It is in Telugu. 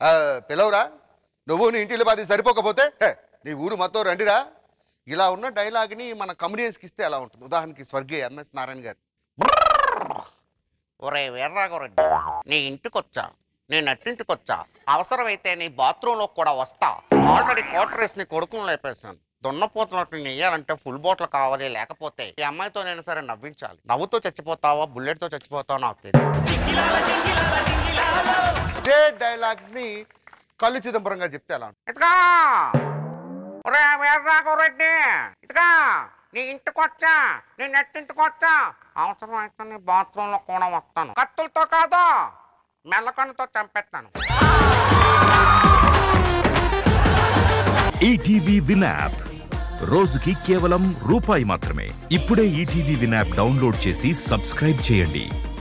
ఆ, పిలవరా నువ్వు నీ ఇంటిలో బాధ సరిపోకపోతే హే, నీ ఊరు మొత్తం రండిరా ఇలా ఉన్న డైలాగ్ని మన కమెడియన్స్కి ఇస్తే ఎలా ఉంటుంది ఉదాహరణకి స్వర్గీయ ఎంఎస్ నారాయణ గారు ఒరే వీర్రాఘవరెడ్డి నీ ఇంటికొచ్చా నీ నట్టింటికొచ్చా అవసరమైతే నీ బాత్రూంలో కూడా వస్తా ఆల్రెడీ క్వార్టర్స్ నీ కొడుకుని లేపేశాను దున్నపోతున్నట్టు నెయ్యాలంటే ఫుల్ బాటిల్ కావాలి లేకపోతే ఈ అమ్మాయితో నేను సరే నవ్వించాలి నవ్వుతో చచ్చిపోతావా బుల్లెట్తో చచ్చిపోతావా నాకు తెలియదు ఇదే డైలాగ్స్ని కళ్ళు చిదంబరంగా చెప్తే ఎలా ఉంటుంది ఇదిగా ఒరే వీర్రాఘవరెడ్డి ఇదిగా నీ ఇంటికొచ్చా నీ నెట్టింటికొచ్చా అవసరం అయితే నీ బాత్రూంలో కూడా వస్తాను కత్తులతో కాదు మెల్లకన్నుతో చంపేస్తాను ఈటీవీ విన్ యాప్ రోజుకి కేవలం రూపాయి మాత్రమే ఇప్పుడే ఈటీవీ విన్ యాప్ డౌన్లోడ్ చేసి సబ్స్క్రైబ్ చేయండి